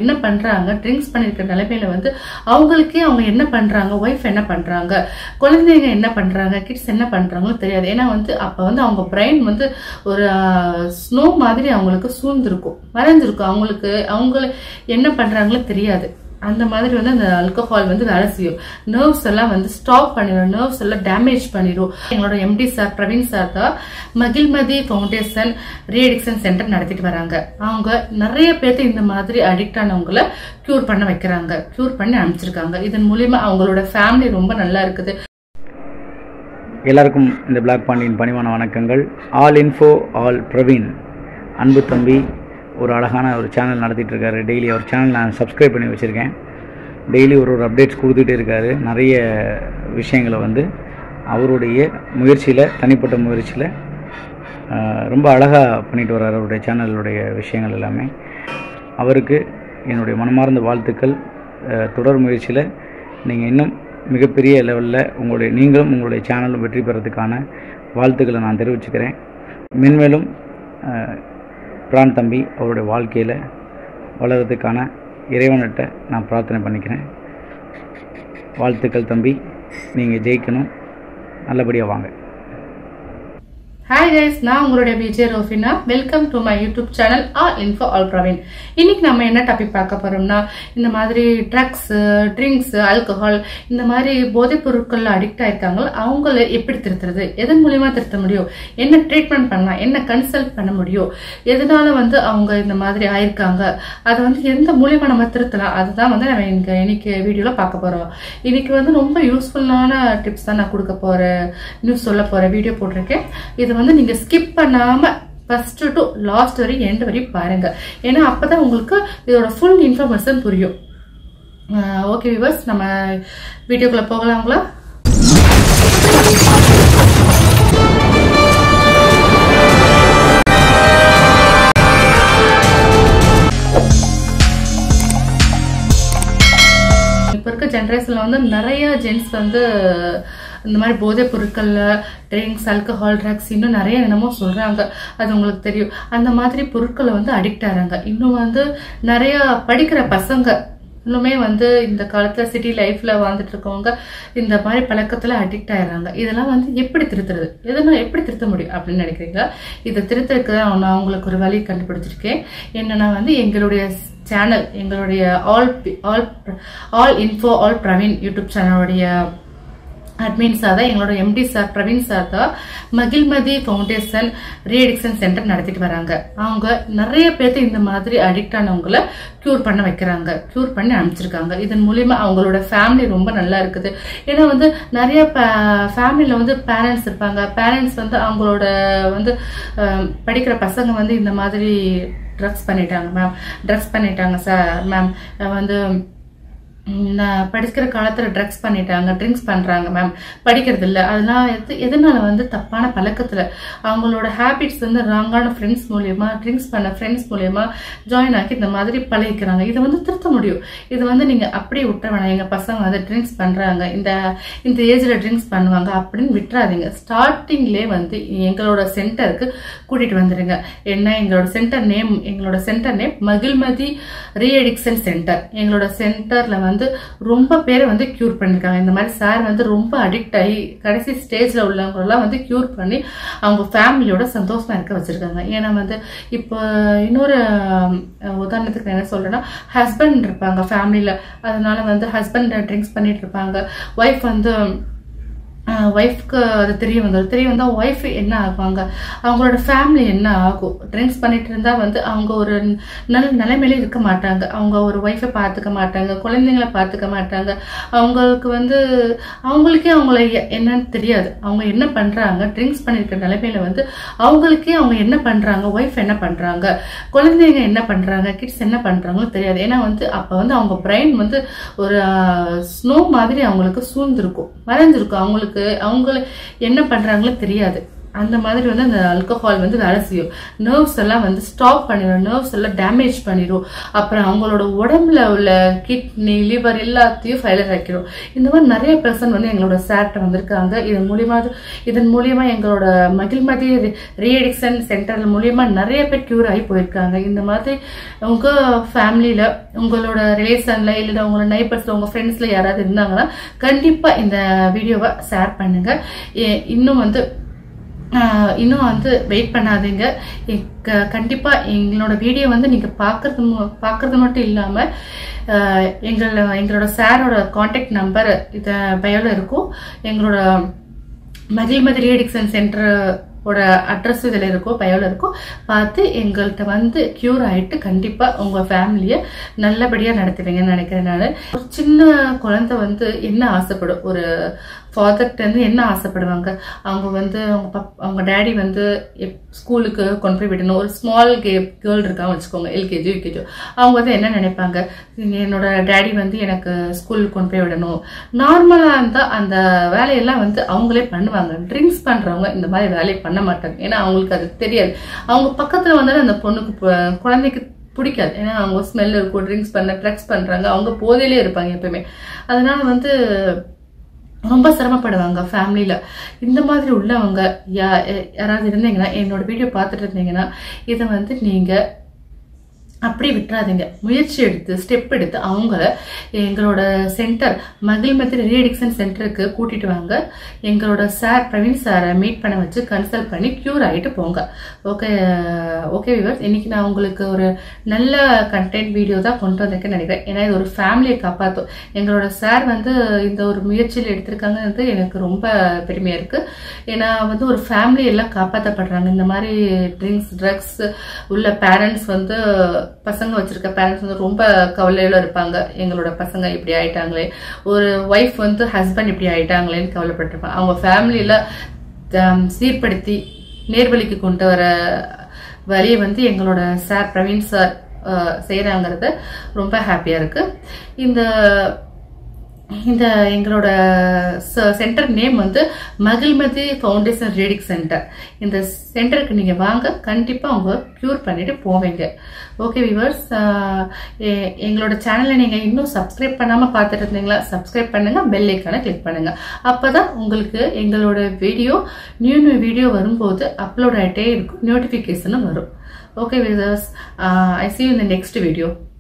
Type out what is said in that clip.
என்ன பண்றாங்க ட்ரிங்க்ஸ் பண்ணிருக்கிற நிலைமையில வந்து அவங்களுக்கே அவங்க என்ன பண்றாங்க ஒய்ஃப் என்ன பண்றாங்க குழந்தைங்க என்ன பண்றாங்க கிட்ஸ் என்ன பண்றாங்களோ தெரியாது ஏன்னா வந்து அப்ப வந்து அவங்க பிரெயின் வந்து ஒரு ஸ்னோ மாதிரி அவங்களுக்கு சூழ்ந்திருக்கும் மறைஞ்சிருக்கும் அவங்களுக்கு அவங்க என்ன பண்றாங்களோ தெரியாது அந்த மாதிரி வந்து அந்த ஆல்கஹால் வந்து வேலை செய்யும் நர்வ்ஸ் எல்லாம் வந்து ஸ்டாப் பண்ணிடும் நர்வ்ஸ் எல்லாம் டேமேஜ் பண்ணிடும் எங்களோட எம்டி சார் பிரவீன் சார் தான் மகிழ்மதி ஃபவுண்டேஷன் ரீஅடிக்ஷன் சென்டர் நடத்திட்டு வராங்க அவங்க நிறைய பேர்த்து இந்த மாதிரி அடிக்ட் ஆனவங்கள க்யூர் பண்ண வைக்கிறாங்க க்யூர் பண்ணி அனுப்பிச்சிருக்காங்க இதன் மூலியமா அவங்களோட ஃபேமிலி ரொம்ப நல்லா இருக்குது எல்லாருக்கும் இந்த பிளாக் பாண்டியின் பணிவான வணக்கங்கள் ஆல் இன்ஃபோ ஆல் பிரவீன் அன்பு தம்பி ஒரு அழகான ஒரு சேனல் நடத்திட்டு இருக்காரு டெய்லி அவர் சேனல் நான் சப்ஸ்கிரைப் பண்ணி வச்சுருக்கேன் டெய்லி ஒரு ஒரு அப்டேட்ஸ் கொடுத்துட்டே இருக்காரு நிறைய விஷயங்களை வந்து அவருடைய முயற்சியில் தனிப்பட்ட முயற்சியில் ரொம்ப அழகாக பண்ணிட்டு வர்றாரு அவருடைய சேனலுடைய விஷயங்கள் எல்லாமே அவருக்கு என்னுடைய மனமார்ந்த வாழ்த்துக்கள் அஹ், தொடர் முயற்சியில் நீங்கள் இன்னும் மிகப்பெரிய லெவலில் உங்களுடைய நீங்களும் உங்களுடைய சேனலும் வெற்றி பெறதுக்கான வாழ்த்துக்களை நான் தெரிவிச்சுக்கிறேன் மென்மேலும் அஹ், பிரான் தம்பி அவருடைய வாழ்க்கையில் வளர்கிறதுக்கான இறைவன்கிட்ட நான் பிரார்த்தனை பண்ணிக்கிறேன் வாழ்த்துக்கள் தம்பி நீங்கள் ஜெயிக்கணும் நல்லபடியாக வாங்க ஹாய் கைஸ் நான் உங்களுடைய Vijay Rofina welcome to my YouTube channel all info all Praveen இன்னைக்கு நம்ம என்ன டாபிக் பார்க்க போறோம்னா இந்த மாதிரி ட்ரக்ஸ் ட்ரிங்க்ஸ் ஆல்கஹால் இந்த மாதிரி போதைப் பொருட்கள்ல அடிக்ட் ஆயிருக்காங்க அவங்கள எப்படி திருத்துறது எதன் மூலியமா திருத்த முடியும் என்ன ட்ரீட்மெண்ட் பண்ணலாம் என்ன கன்சல்ட் பண்ண முடியும் எதனால வந்து அவங்க இந்த மாதிரி ஆயிருக்காங்க அதை வந்து எந்த மூலியமா நம்ம திருத்தலாம் அதுதான் வந்து நம்ம இங்க இன்னைக்கு வீடியோல பார்க்க போறோம் இன்னைக்கு வந்து ரொம்ப யூஸ்ஃபுல்லான டிப்ஸ் தான் நான் கொடுக்க போறேன் நியூஸ் சொல்ல போறேன் வீடியோ போட்டிருக்கேன் இது வந்து நீங்க ஸ்கிப் பண்ணாம ஃபர்ஸ்ட் டு லாஸ்ட் வரை எண்ட் வரை பாருங்க ஏன்னா அப்பதான் உங்களுக்கு இதோட ஃபுல் இன்ஃபர்மேஷன் புரியும் ஓகே விவர்ஸ் நம்ம வீடியோக்குள்ள போகலாங்களா இப்போ இருக்க ஜென்ரேஷன்ல வந்து நிறைய ஜென்ஸ் வந்து இந்த மாதிரி போதைப் பொருட்கள்ல ட்ரிங்க்ஸ் ஆல்கஹால் ட்ரக்ஸ் இன்னும் நிறைய என்னமோ சொல்றாங்க அது உங்களுக்கு தெரியும் அந்த மாதிரி பொருட்களை வந்து அடிக்ட் ஆகிறாங்க இன்னும் வந்து நிறைய படிக்கிற பசங்க இன்னுமே வந்து இந்த காலத்துல சிட்டி லைஃப்ல வாழ்ந்துட்டு இருக்கவங்க இந்த மாதிரி பழக்கத்துல அடிக்ட் ஆயிடுறாங்க இதெல்லாம் வந்து எப்படி திருத்துறது இதெல்லாம் எப்படி திருத்த முடியும் அப்படின்னு நினைக்கிறீங்களா இதை திருத்தறதுக்கு தான் நான் உங்களுக்கு ஒரு வழி கண்டுபிடிச்சிருக்கேன் என்னன்னா வந்து எங்களுடைய சேனல் எங்களுடைய all all all info all Praveen YouTube சேனலுடைய அட்மின் சார் தான் எங்களோட எம்டி சார் பிரவீன் சார் தான் மகிழ்மதி ஃபவுண்டேஷன் ரீஅடிக்ஷன் சென்டர் நடத்திட்டு வராங்க அவங்க நிறைய பேர்த்து இந்த மாதிரி அடிக்ட் ஆனவங்கள க்யூர் பண்ண வைக்கிறாங்க க்யூர் பண்ணி அனுப்பிச்சிருக்காங்க இதன் மூலியமா அவங்களோட ஃபேமிலி ரொம்ப நல்லா இருக்குது ஏன்னா வந்து நிறைய ஃபேமிலியில் வந்து பேரண்ட்ஸ் இருப்பாங்க பேரண்ட்ஸ் வந்து அவங்களோட வந்து அஹ், படிக்கிற பசங்க வந்து இந்த மாதிரி ட்ரக்ஸ் பண்ணிட்டாங்க மேம் ட்ரக்ஸ் பண்ணிட்டாங்க சார் மேம் வந்து ம், நான் படிக்கிற காலத்துல ட்ரக்ஸ் பண்ணிட்டாங்க ட்ரிங்க்ஸ் பண்றாங்க மேம் படிக்கிறது இல்ல அதெல்லாம் எது எதனால வந்து தப்பான பழக்கத்துல அவங்களோட ஹேபிட்ஸ் வந்து ராங்கான ஃப்ரெண்ட்ஸ் மூலியமா ட்ரிங்க்ஸ் பண்ண ஃப்ரெண்ட்ஸ் மூலியமா ஜாயின் ஆக்கி இந்த மாதிரி பழகிக்கிறாங்க இதை வந்து திருத்த முடியும் இது வந்து நீங்க அப்படியே விட்ட வேணாம் எங்க பசங்க வந்து ட்ரிங்க்ஸ் பண்றாங்க இந்த இந்த ஏஜ்ல ட்ரிங்க்ஸ் பண்ணுவாங்க அப்படின்னு விட்டுறாதீங்க ஸ்டார்டிங்லேயே வந்து எங்களோட சென்டருக்கு கூட்டிட்டு வந்துருங்க என்ன எங்களோட சென்டர் நேம் எங்களோட சென்டர் நேம் மகிழ்மதி ரீஎடிக்ஷன் சென்டர் எங்களோட சென்டர்ல வந்து ரொம்ப பேரை வந்து கியூர் பண்ணிருக்காங்க இந்த மாதிரி சார் வந்து ரொம்ப அடிக்ட் ஆகி கடைசி ஸ்டேஜ்ல உள்ளவங்களெல்லாம் வந்து கியூர் பண்ணி அவங்க ஃபேமிலியோட சந்தோஷமா இருக்க வச்சிருக்காங்க ஏன்னா வந்து இப்போ இன்னொரு அஹ், உதாரணத்துக்கு நான் என்ன சொல்றேன்னா ஹஸ்பண்ட் இருப்பாங்க ஃபேமிலியில அதனால வந்து ஹஸ்பண்ட் ட்ரிங்க்ஸ் பண்ணிட்டு இருப்பாங்க ஒய்ஃப் வந்து ஒய்ஃப்க்கு அது தெரிய வந்துடும் தெரிய வந்தால் ஒய்ஃப் என்ன ஆகுவாங்க அவங்களோட ஃபேமிலி என்ன ஆகும் ட்ரிங்க்ஸ் பண்ணிட்டு இருந்தா வந்து அவங்க ஒரு நல்ல நிலைமையில இருக்க மாட்டாங்க அவங்க ஒரு ஒய்ஃபை பார்த்துக்க மாட்டாங்க குழந்தைங்களை பார்த்துக்க மாட்டாங்க அவங்களுக்கு வந்து அவங்களுக்கே அவங்கள எ- என்னன்னு தெரியாது அவங்க என்ன பண்றாங்க ட்ரிங்க்ஸ் பண்ணிருக்க நிலைமையில வந்து அவங்களுக்கே அவங்க என்ன பண்றாங்க ஒய்ஃப் என்ன பண்றாங்க குழந்தைங்க என்ன பண்றாங்க கிட்ஸ் என்ன பண்றாங்களோ தெரியாது ஏன்னா வந்து அப்ப வந்து அவங்க பிரெயின் வந்து ஒரு ஸ்னோ மாதிரி அவங்களுக்கு சூழ்ந்திருக்கும் மறைஞ்சிருக்கும் அவங்களுக்கு அவங்க என்ன பண்றாங்களோ தெரியாது அந்த மாதிரி வந்து அந்த ஆல்கஹால் வந்து வேலை செய்யும் நர்வ்ஸ் எல்லாம் வந்து ஸ்டாப் பண்ணிடும் நர்வ்ஸ் எல்லாம் டேமேஜ் பண்ணிடும் அப்புறம் அவங்களோட உடம்புல உள்ள கிட்னி லிவர் எல்லாத்தையும் ஃபைலர் ஆக்கிடும் இந்த மாதிரி நிறைய பர்சன் வந்து எங்களோட சேட்டை வந்திருக்காங்க இதன் மூலியமா இதன் மூலியமா எங்களோட மகிழ்மதி ரீஎடிக்ஷன் சென்டர் மூலியமா நிறைய பேர் கியூர் ஆகி போயிருக்காங்க இந்த மாதிரி உங்க ஃபேமிலியில உங்களோட ரிலேஷன்ல இல்ல உங்களோட நைபர்ஸ்ல உங்க ஃப்ரெண்ட்ஸ்ல யாராவது இருந்தாங்கன்னா கண்டிப்பா இந்த வீடியோவை ஷேர் பண்ணுங்க எ- இன்னும் வந்து ஆஹ் இன்னும் வந்து வெயிட் பண்ணாதீங்க எ- க- கண்டிப்பா எங்களோட வீடியோ வந்து நீங்க பாக்குறது மு- பாக்குறது மட்டும் இல்லாம ஆஹ் எங்கள எங்களோட சாரோட காண்டாக்ட் நம்பர் இத பயோல இருக்கும் எங்களோட மகிழ்மதி ரீஎடிக்ஷன் சென்டரோட அட்ரஸ் இதில் இருக்கும் பயோல இருக்கும் பார்த்து எங்கள்கிட்ட வந்து க்யூர் ஆயிட்டு கண்டிப்பா உங்க ஃபேமிலியை நல்லபடியா நடத்துவீங்கன்னு நினைக்கிறேன் நான் ஒரு சின்ன குழந்தை வந்து என்ன ஆசைப்படும் ஒரு ஃபாதர்கிட்ட இருந்து என்ன ஆசைப்படுவாங்க அவங்க வந்து அவங்க பப் அவங்க டேடி வந்து எப்- ஸ்கூலுக்கு கொண்டு போய் விடணும் ஒரு ஸ்மால் கே கேர்ள் இருக்காங்க வச்சுக்கோங்க எல்கேஜி யூகேஜி அவங்க வந்து என்ன நினைப்பாங்க என்னோட டேடி வந்து எனக்கு ஸ்கூலுக்கு கொண்டு போய் விடணும் நார்மலாக இருந்தால் அந்த வேலையெல்லாம் வந்து அவங்களே பண்ணுவாங்க ட்ரிங்க்ஸ் பண்ணுறவங்க இந்த மாதிரி வேலையை பண்ண மாட்டாங்க ஏன்னா அவங்களுக்கு அது தெரியாது அவங்க பக்கத்தில் வந்தாலும் அந்த பொண்ணுக்கு பு- குழந்தைக்கு பிடிக்காது ஏன்னா அவங்க ஸ்மெல் இருக்கும் ட்ரிங்க்ஸ் பண்ண ட்ரக்ஸ் பண்ணுறாங்க அவங்க போதையிலே இருப்பாங்க எப்பவுமே அதனால வந்து ரொம்ப சிரமப்படுவாங்க ஃபேமிலியில இந்த மாதிரி உள்ளவங்க யா யாராவது இருந்தீங்கன்னா என்னோட வீடியோ பார்த்துட்டு இருந்தீங்கன்னா இதை வந்து நீங்க அப்படி விட்டுறாதீங்க முயற்சி எடுத்து ஸ்டெப் எடுத்து அவங்கள எங்களோட சென்டர் மகிழ்மதி ரீஎடிக்ஷன் சென்டருக்கு கூட்டிட்டு வாங்க எங்களோட சார் பிரவீன் சாரை மீட் பண்ண வச்சு கன்சல்ட் பண்ணி க்யூர் ஆகிட்டு போங்க ஓகே ஓகே விவர்ஸ் இன்னைக்கு நான் உங்களுக்கு ஒரு நல்ல கண்டென்ட் வீடியோ தான் கொண்டு வந்திருக்கேன்னு நினைக்கிறேன் ஏன்னா இது ஒரு ஃபேமிலியை காப்பாற்றும் எங்களோட சார் வந்து இந்த ஒரு முயற்சியில் எடுத்திருக்காங்கன்றது எனக்கு ரொம்ப பெருமையாக இருக்கு ஏன்னா வந்து ஒரு ஃபேமிலி எல்லாம் காப்பாற்றப்படுறாங்க இந்த மாதிரி ட்ரிங்க்ஸ் ட்ரக்ஸ் உள்ள பேரண்ட்ஸ் வந்து பசங்க வச்சிருக்க பேரண்ட்ஸ் வந்து ரொம்ப கவலையில இருப்பாங்க எங்களோட பசங்க இப்படி ஆயிட்டாங்களே ஒரு ஒய்ஃப் வந்து ஹஸ்பண்ட் இப்படி ஆயிட்டாங்களேன்னு கவலைப்பட்டிருப்பாங்க அவங்க ஃபேமிலியில சீர்படுத்தி நேர்வழிக்கு கொண்டு வர வழியை வந்து எங்களோட சார் பிரவீன் சார் செய்கிறாங்கிறது ரொம்ப ஹாப்பியாக இருக்கு இந்த இந்த எங்களோட சென்டர் நேம் வந்து மகிழ்மதி ஃபவுண்டேஷன் ரீடிங் சென்டர் இந்த சென்டருக்கு நீங்கள் வாங்க கண்டிப்பாக அவங்க க்யூர் பண்ணிட்டு போவீங்க ஓகே விவர்ஸ் எங்களோட சேனலை நீங்கள் இன்னும் சப்ஸ்கிரைப் பண்ணாமல் பார்த்துட்டு இருந்தீங்களா சப்ஸ்கிரைப் பண்ணுங்க பெல் ஐக்கானை கிளிக் பண்ணுங்க அப்போ தான் உங்களுக்கு எங்களோட வீடியோ நியூ நியூ வீடியோ வரும்போது அப்லோட் ஆகிட்டே இருக்கும் நோட்டிஃபிகேஷனும் வரும் okay viewers I see you in the next video